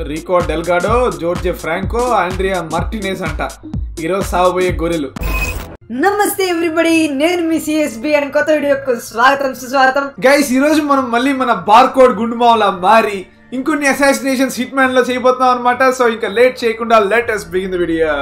Rico Delgado Jorge Franco Andrea Martinez అంట ఈరోజు సాగుబోయే గొర్రెలు నమస్తే ఎవ్రీబడి నేను మీ సిఎస్బి అండ్ కొత్త వీడియోకు స్వాగతం సుస్వాగతం గైస్ ఈ రోజు మనం మళ్ళీ మన బార్కోడ్ గుండుమావలా మారి ఇంకొన్ని అసాసినేషన్స్ హిట్ మ్యాన్ లో చేయబోతున్నాం అనమాట సో ఇంకా లేట్ చేయకుండా లేటెస్ట్ బిగిన్ ద వీడియో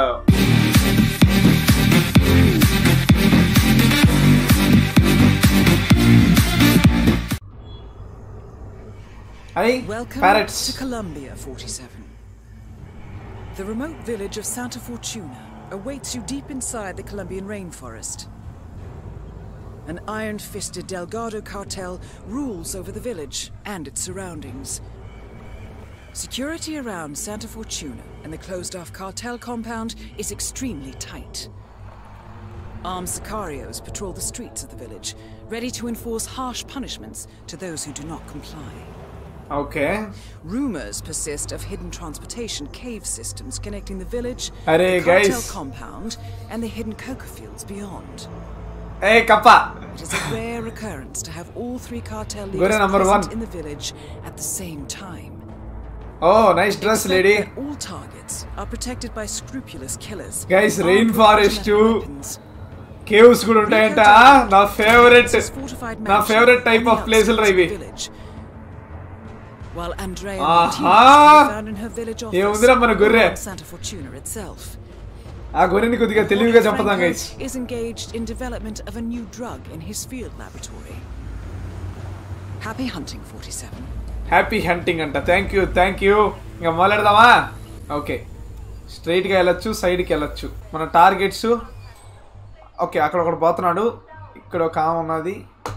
అయి Welcome parrots to Colombia 47. The remote village of Santa Fortuna awaits you deep inside the Colombian rainforest. An iron fisted Delgado cartel rules over the village and its surroundings. Security around Santa Fortuna and the closed off cartel compound is extremely tight. Armed sicarios patrol the streets of the village, ready to enforce harsh punishments to those who do not comply. Okay Rumors persist of hidden transportation cave systems connecting the village, Arey, the cartel guys. compound, and the hidden coca fields beyond. ఏ కప్ప It is a rare occurrence to have all three cartel Gore leaders number present one. in the village at the same time. Oh nice dress Expect lady that all targets are protected by scrupulous killers. Guys, armed with rainforest automatic too. weapons. Caves కూడా ఉంటాయంట నా favourite This fortified నా mansion favourite type on of the places outskirts of ఇవి the village. While Andrea Aha! Martinez can be found in her village ఏ office ఉందిరా మన గొర్రె? on Santa Fortuna itself. ఆ గొర్రెని కొద్దిగా తెలివిగా చంపుతాం Franco guys is engaged in development of a new drug in his field laboratory. Happy hunting, 47. Happy hunting అంట థ్యాంక్ యూ థ్యాంక్ యూ ఇంకా మొదలెడదామా ఓకే స్ట్రైట్గా వెళ్ళొచ్చు సైడ్కి వెళ్ళొచ్చు మన టార్గెట్స్ ఓకే అక్కడ ఒకడు పోతున్నాడు ఇక్కడ ఒక ఆమె ఉన్నది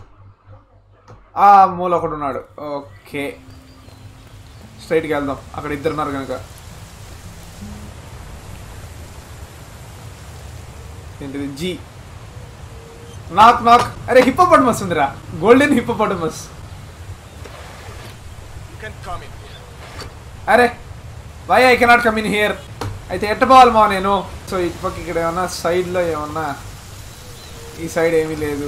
ఆ మూల ఒకడు ఉన్నాడు ఓకే స్ట్రైట్కి వెళ్దాం అక్కడ ఇద్దరు ఉన్నారు కనుక ఏంటిది జీ నాక్ నాక్ అరే హిప్పపడమస్ ఉందిరా గోల్డెన్ హిప్పపడమస్ అరే why I cannot come in here అయితే ఎట్ట పోవాలి మా నేను సో ఇటుపక్క ఇక్కడ ఏమన్నా సైడ్లో ఏమన్నా ఈ సైడ్ ఏమీ లేదు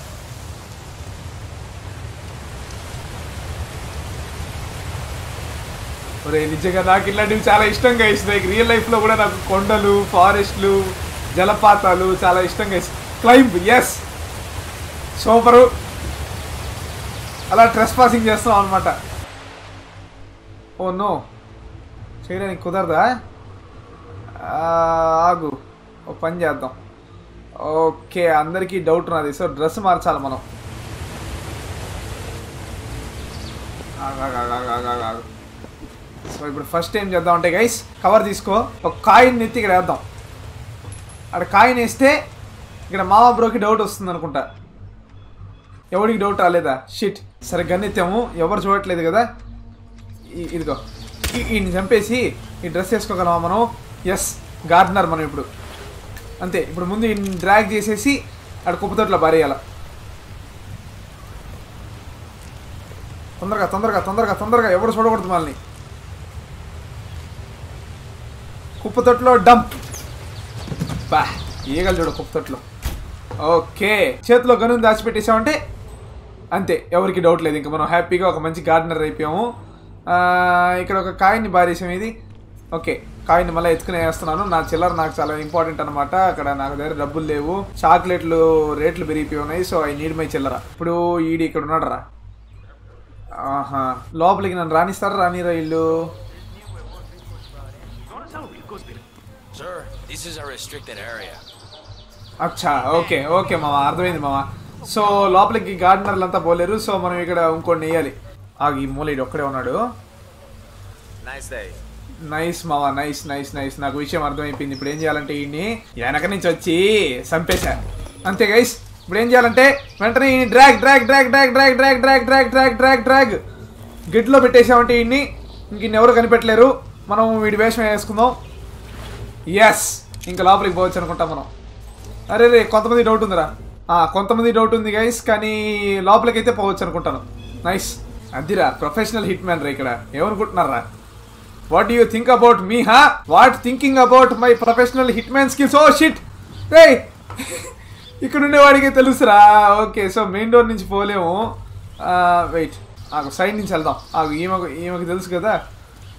ఒరే నిజంగా నాకు ఇలాంటివి చాలా ఇష్టంగా ఇస్తాయి రియల్ లైఫ్లో కూడా నాకు కొండలు ఫారెస్ట్లు జలపాతాలు చాలా ఇష్టంగా ఇస్తాయి క్లైంబ్ ఎస్ సూపరు అలా ట్రెస్ పాసింగ్ చేస్తున్నాం అనమాట ఓ నో చేయడానికి కుదరదా ఆ, ఆగు ఓ పని చేద్దాం ఓకే అందరికీ డౌట్ ఉన్నది సో డ్రెస్ మార్చాలి మనం ఆగు, ఆగు, ఆగు, ఆగు, ఆగు, ఆగు, ఆగు. సో ఇప్పుడు ఫస్ట్ ఏం చేద్దాం అంటే గైస్ కవర్ తీసుకో ఒక కాయిన్ ఎత్తి ఇక్కడ వేద్దాం అక్కడ కాయిన్ వేస్తే ఇక్కడ మామ బ్రోకి డౌట్ వస్తుంది అనుకుంటా ఎవడికి డౌట్ రాలేదా షిట్ సరే గన్నెత్తాము ఎవరు చూడట్లేదు కదా ఈ- ఇదిగో ఈ- ఈయన్ని చంపేసి ఈ డ్రెస్ వేసుకోగలమా మనం ఎస్ గార్డనర్ మనం ఇప్పుడు అంతే ఇప్పుడు ముందు ఈ డ్రాగ్ చేసేసి అక్కడ కుప్పతోట్లో బారేయాల తొందరగా తొందరగా తొందరగా తొందరగా ఎవడు చూడకూడదు మనల్ని కుప్పతొట్లో డంప్ బా ఈగలు చూడు కుప్పతొట్లో ఓకే చేతిలో గనుని దాచిపెట్టేసామంటే అంతే ఎవరికి డౌట్ లేదు ఇంకా మనం హ్యాపీగా ఒక మంచి గార్డెనర్ అయిపోయాము ఆ, ఇక్కడ ఒక కాయిన్ని బారేసాం ఇది ఓకే కాయిన్ని మళ్ళీ ఎత్తుకుని వేస్తున్నాను నా చిల్లర నాకు చాలా ఇంపార్టెంట్ అనమాట అక్కడ నాకు దగ్గర డబ్బులు లేవు చాక్లెట్లు రేట్లు పెరిగిపోయి ఉన్నాయి సో ఐ నీడ్ మై చిల్లర ఇప్పుడు ఈడి ఇక్కడ ఉన్నాడు రా ఆహా లోపలికి నన్ను రానిస్తారా రానిరా ఇల్లు Sir, this is a restricted area. అచ్చా ఓకే ఓకే మామ అర్థమైంది మామ సో లోపలికి గార్డెనర్లు అంతా పోలేరు సో మనం ఇక్కడ ఇంకోటి వేయాలి ఆగు ఈ మూల ఈడు ఒక్కడే ఉన్నాడు Nice day. నైస్ మామ నైస్ నైస్ నైస్ నాకు విషయం అర్థమైపోయింది ఇప్పుడు ఏం చేయాలంటే ఈయన్ని వెనక నుంచి వచ్చి చంపేశా అంతే గైస్ ఇప్పుడు ఏం చేయాలంటే వెంటనే ఈ drag drag drag drag drag drag drag drag drag drag drag గిట్లో పెట్టేసామంటే ఈయన్ని ఇంక ఇన్ని ఎవరు కనిపెట్టలేరు మనం వీడి వేషం వేసుకుందాం ఎస్ ఇంకా లోపలికి పోవచ్చు అనుకుంటాం మనం అరే రే కొంతమంది డౌట్ ఉందిరా ఆ, కొంతమంది డౌట్ ఉంది గైస్ కానీ లోపలికి అయితే పోవచ్చు అనుకుంటాను నైస్ అదిరా ప్రొఫెషనల్ హిట్ మ్యాన్ రా ఇక్కడ ఏమనుకుంటున్నారా what do you think about me హా what thinking about my professional hit hitman skills oh shit రే ఇక్కడ ఉండేవాడికే తెలుసురా ఓకే సో మెయిన్ డోర్ నుంచి పోలేము వెయిట్ ఆగు సైడ్ నుంచి వెళ్దాం ఆగు ఈమెకు ఈమెకు తెలుసు కదా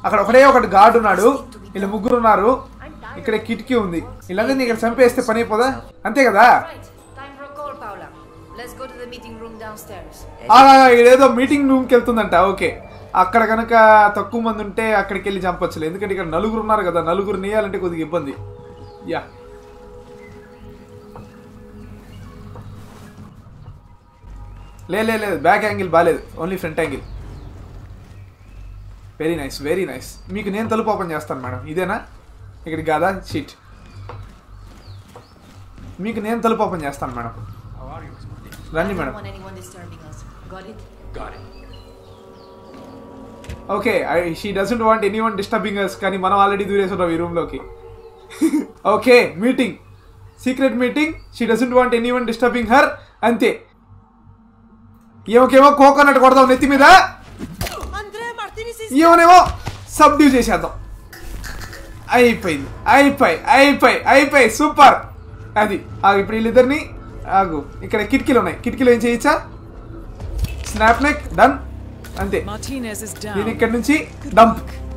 అక్కడ ఒకటే ఒకటి గార్డు ఉన్నాడు వీళ్ళు ముగ్గురు ఉన్నారు ఇక్కడ కిటికీ ఉంది వీళ్ళందరినీ ఇక్కడ చంపేస్తే పని అయిపోదా అంతే కదా Right. Time for a call, Paula. Let's go to the meeting room downstairs. ఆ, ఇదేదో మీటింగ్ రూమ్కి వెళ్తుందంట ఓకే అక్కడ కనుక తక్కువ మంది ఉంటే అక్కడికి వెళ్ళి చంపొచ్చులే ఎందుకంటే ఇక్కడ నలుగురు ఉన్నారు కదా నలుగురు నేయాలంటే కొద్దిగా ఇబ్బంది యా లే లే లేదు బ్యాక్ యాంగిల్ బాగాలేదు only front angle very nice very nice మీకు నేను తలుపు ఓపెన్ చేస్తాను మేడం ఇదేనా ఇక్కడికి కాదా షీట్ మీకు నేను తలుపు ఓపెన్ చేస్తాను మేడం రండి madam want anyone disturbing us. Got it? Got it. Okay she doesn't want anyone disturbing us కానీ మనం ఆల్రెడీ దూరేస్తున్నాం ఈ రూమ్లోకి okay meeting secret meeting she doesn't want anyone disturbing her అంతే ఏమోకేమో coconut కొడదాం నెత్తి మీద ఏమోనేమో సబ్డ్యూ చేసేద్దాం అయిపోయింది అయిపోయి అయిపోయి అయిపోయి సూపర్ అది ఆగు ఇప్పుడు వీళ్ళిద్దరిని ఆగు ఇక్కడ కిటికీలు ఉన్నాయి కిటికీలు ఏం చేయొచ్చా స్నాప్ నెక్ డన్ అంతే Martinez is down. దీని ఇక్కడి నుంచి డంప్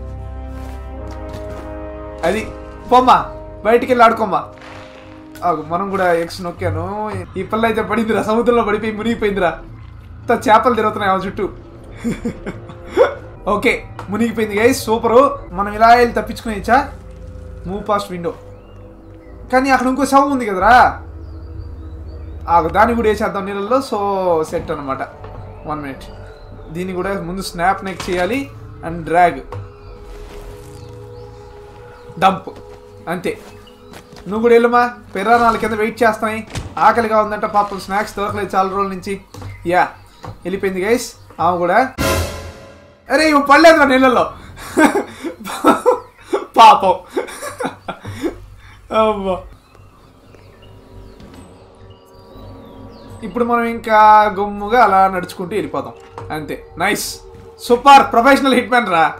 అది పొమ్మా బయటికి వెళ్ళి ఆడుకోమ్మా ఆగు, మనం కూడా ఎక్స్ నొక్కాను ఈ పిల్ల అయితే పడిందిరా సముద్రంలో పడిపోయి మునిగిపోయిందిరా ఇంత చేపలు తిరుగుతున్నాయి ఆ చుట్టూ ఓకే మునిగిపోయింది గైస్ సూపరు మనం ఇలా వెళ్ళి తప్పించుకునేచ్చా మూవ్ పాస్ట్ విండో కానీ అక్కడ ఇంకో శవం ఉంది కదరా ఆగు దాన్ని కూడా వేసేద్దాం నీళ్ళల్లో సో సెట్ అనమాట వన్ మినిట్ దీన్ని కూడా ముందు స్నాప్ నెక్ చేయాలి అండ్ డ్రాగ్ డంప్ అంతే నువ్వు కూడా వెళ్ళమా పెరానాల కింద వెయిట్ చేస్తాయి ఆకలిగా ఉందంట పాపం స్నాక్స్ దొరకలేదు చాలా రోజుల నుంచి యా వెళ్ళిపోయింది గైస్ ఆమె కూడా అరే ఇవి పడలేదు నీళ్ళల్లో పాపం అమ్మా ఇప్పుడు మనం ఇంకా గుమ్ముగా అలా నడుచుకుంటూ వెళ్ళిపోతాం అంతే nice super professional hit hitman రా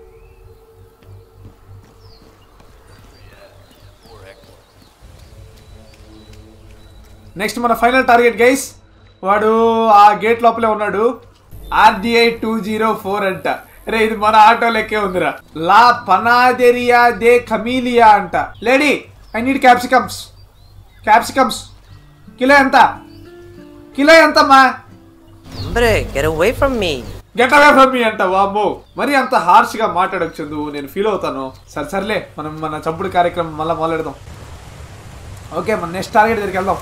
నెక్స్ట్ మన ఫైనల్ టార్గెట్ గైస్ వాడు ఆ గేట్ లోపలే ఉన్నాడు ఆర్డిఐ టూ జీరో ఫోర్ అంట రే ఇది మన ఆటో లెక్కే ఉందిరా లా పనాదెరియా దే కమీలియా అంట lady I need capsicums capsicums kilo ఎంత కిలో ఎంతమ్మా Hombre, get away from me. Get away from me అంట వామ్మో మరి అంత హార్ష్ గా మాట్లాడొచ్చు నువ్వు నేను ఫీల్ అవుతాను సరే సర్లే మనం మన చంపుడు కార్యక్రమం మళ్ళీ మొదలెడదాం ఓకే మన నెక్స్ట్ టార్గెట్ దగ్గరికి వెళ్దాం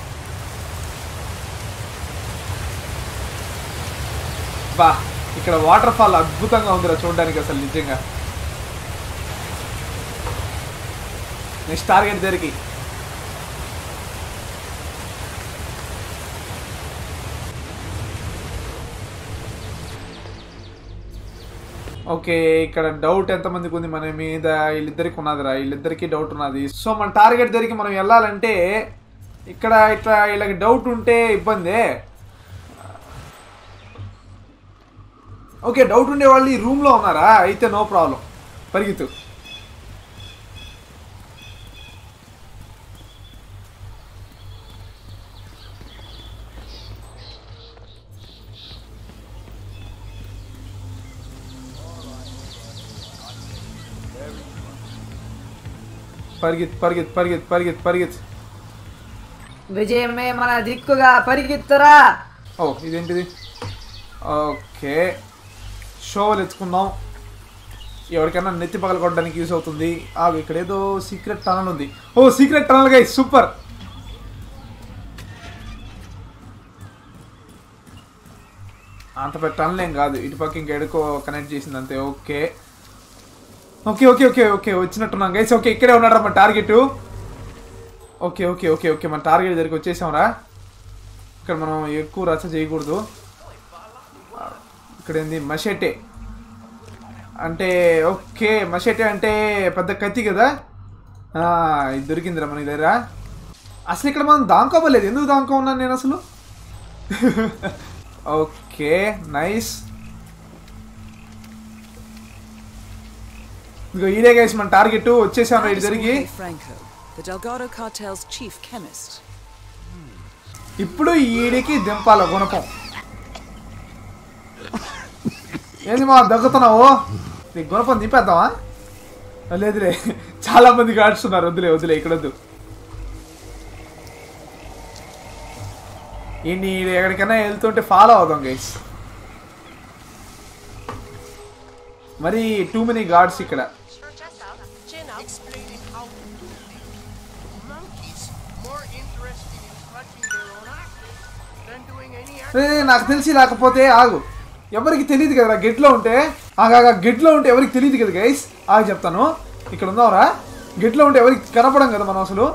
బా ఇక్కడ వాటర్ ఫాల్ అద్భుతంగా ఉందిరా చూడడానికి అసలు నిజంగా నెక్స్ట్ టార్గెట్ దగ్గరికి ఓకే ఇక్కడ డౌట్ ఎంతమందికి ఉంది మన మీద వీళ్ళిద్దరికి ఉన్నదిరా వీళ్ళిద్దరికి డౌట్ ఉన్నది సో మన టార్గెట్ దగ్గరికి మనం వెళ్ళాలంటే ఇక్కడ ఇట్లా వీళ్ళకి డౌట్ ఉంటే ఇబ్బందే ఓకే డౌట్ ఉండే వాళ్ళు ఈ రూమ్లో ఉన్నారా అయితే నో ప్రాబ్లం పరిగెత్తు పరిగెత్ పరిగెత్ పరిగెత్ పరిగెత్ పరిగెత్ విజయమే మన దిక్కుగా పరిగెత్తరా ఓ ఇదేంటిది ఓకే షోలు ఎత్తుకుందాం ఎవరికైనా నెత్తి పగల కొట్టడానికి యూస్ అవుతుంది ఆగు ఇక్కడ ఏదో సీక్రెట్ టనల్ ఉంది oh secret tunnel guy super అంత పెద్ద టనల్ ఏం కాదు ఇటుపక్క ఇంకా ఎడుకో కనెక్ట్ చేసింది అంతే okay okay okay okay okay వచ్చినట్టున్నాం గైస్ ఓకే ఇక్కడే ఉన్నాడు మన target okay okay okay okay మన టార్గెట్ దగ్గరికి వచ్చేసాంరా ఇక్కడ మనం ఎక్కువ రచ్చ చేయకూడదు ఇక్కడ ఏంది మషెటే అంటే ఓకే మషెటే అంటే పెద్ద కత్తి కదా ఆ, ఇది దొరికిందిరా మన దగ్గర అసలు ఇక్కడ మనం దాంకోపోలేదు ఎందుకు దాంకో ఉన్నాను నేను అసలు ఓకే నైస్ ఇదిగో ఈడే గైస్ మన టార్గెట్ వచ్చేసాం That ఇటు is జరిగి Jorge Franco, the Delgado cartel's chief chemist. ఇప్పుడు ఈడికి దింపాల గుణపం ఏంది మా దగ్గుతున్నావు ఈ గుణపం దింపేద్దామా లేదులే చాలా మంది గాడ్స్ ఉన్నారు వద్దులే వద్దులే ఇక్కడ వద్దు ఈయన్ని ఎక్కడికైనా వెళ్తుంటే ఫాలో అవుదాం గైస్ మరి టూ మెనీ గాడ్స్ ఇక్కడ Explaining how to do things. Monkeys more interested in clutching their own asses than doing any రే, నాకు తెలిసి లేకపోతే ఆగు ఎవరికి తెలియదు కదరా గెట్లో ఉంటే ఆగా గెట్లో ఉంటే ఎవరికి తెలియదు కదా గైస్ ఆగి చెప్తాను ఇక్కడ ఉందాంరా గెట్లో ఉంటే ఎవరికి కనపడం కదా మనం అసలు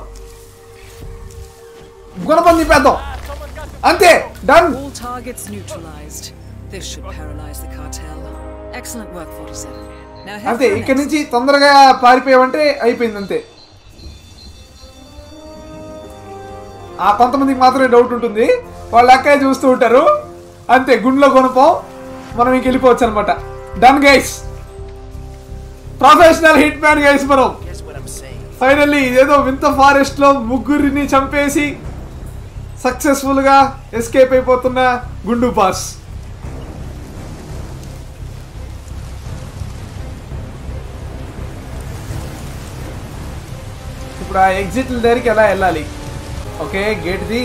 గుణపం పెద్దాం అంతే done All targets neutralized. This should paralyze the cartel. Excellent work, 47. Now head అంతే for ఇక్కడ next. నుంచి తొందరగా పారిపోయామంటే అయిపోయింది అంతే ఆ కొంతమందికి మాత్రమే డౌట్ ఉంటుంది వాళ్ళు అక్కడే చూస్తూ ఉంటారు అంతే గుండెలో కొనుపం మనం ఇంక వెళ్ళిపోవచ్చు అనమాట done guys professional hit man guys మనం Guess what I'm saying? Finally ఇదేదో వింత ఫారెస్ట్ లో ముగ్గురిని చంపేసి సక్సెస్ఫుల్ గా ఎస్కేప్ అయిపోతున్న గుండు బాస్ ఇప్పుడు ఆ ఎగ్జిట్ల దగ్గరికి ఎలా వెళ్ళాలి ఓకే గేట్ది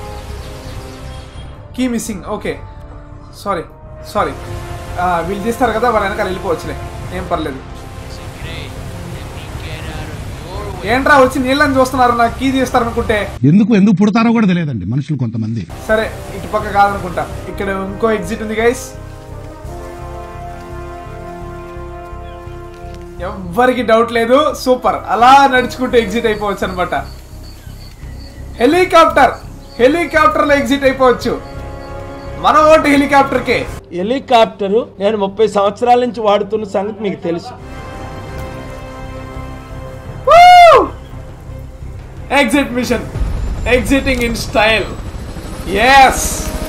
key missing okay sorry sorry వీళ్ళు తీస్తారు కదా వాళ్ళ వెనకాల వెళ్ళిపోవచ్చులే ఏం పర్లేదు ఏంట్రా వచ్చి నీళ్ళని చూస్తున్నారు నాకు కీ తీస్తారు అనుకుంటే ఎందుకు ఎందుకు పుడతారో కూడా తెలియదండి మనుషులు కొంతమంది సరే ఇటు పక్క కాదనుకుంటా ఇక్కడ ఇంకో ఎగ్జిట్ ఉంది గైస్ ఎవ్వరికి డౌట్ లేదు సూపర్ అలా నడుచుకుంటూ ఎగ్జిట్ అయిపోవచ్చు అనమాట హెలికాప్టర్ హెలికాప్టర్ లో ఎగ్జిట్ అయిపోవచ్చు మన ఓటు హెలికాప్టర్ కే హెలికాప్టరు నేను ముప్పై సంవత్సరాల నుంచి వాడుతున్న సంగతి మీకు తెలుసు exit mission exiting in style yes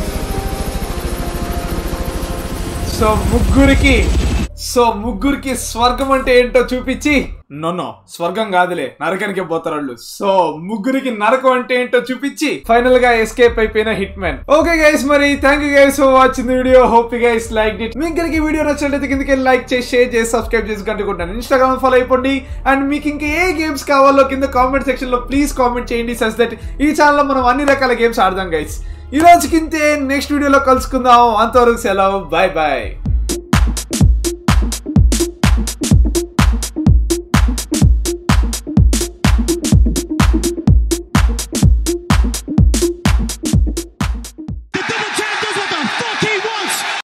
so ముగ్గురికి సో ముగ్గురికి స్వర్గం అంటే ఏంటో చూపించి నో స్వర్గం కాదులే నరకానికి పోతారు వాళ్ళు సో ముగ్గురికి నరకం అంటే ఏంటో చూపించి ఫైనల్ గా ఎస్కేప్ అయిపోయిన హిట్ మ్యాన్ ఓకే గైస్ మరి thank you guys for watching video hope guys like it మీకు కనుక ఈ వీడియో నచ్చినట్లయితే కిందకి లైక్ చేసి షేర్ చేసి సబ్స్క్రైబ్ చేసి కంటుకుంటాను ఇన్స్టాగ్రామ్ ఫాలో అయిపోండి అండ్ మీకు ఇంకా ఏ గేమ్స్ కావాలో కింద కామెంట్ సెక్షన్ లో ప్లీజ్ కామెంట్ చేయండి సస్ దట్ ఈ ఛానల్లో మనం అన్ని రకాల గేమ్స్ ఆడదాం గైస్ ఈ రోజుకింతే నెక్స్ట్ వీడియోలో కలుసుకుందాం అంతవరకు సెలవు బాయ్ బాయ్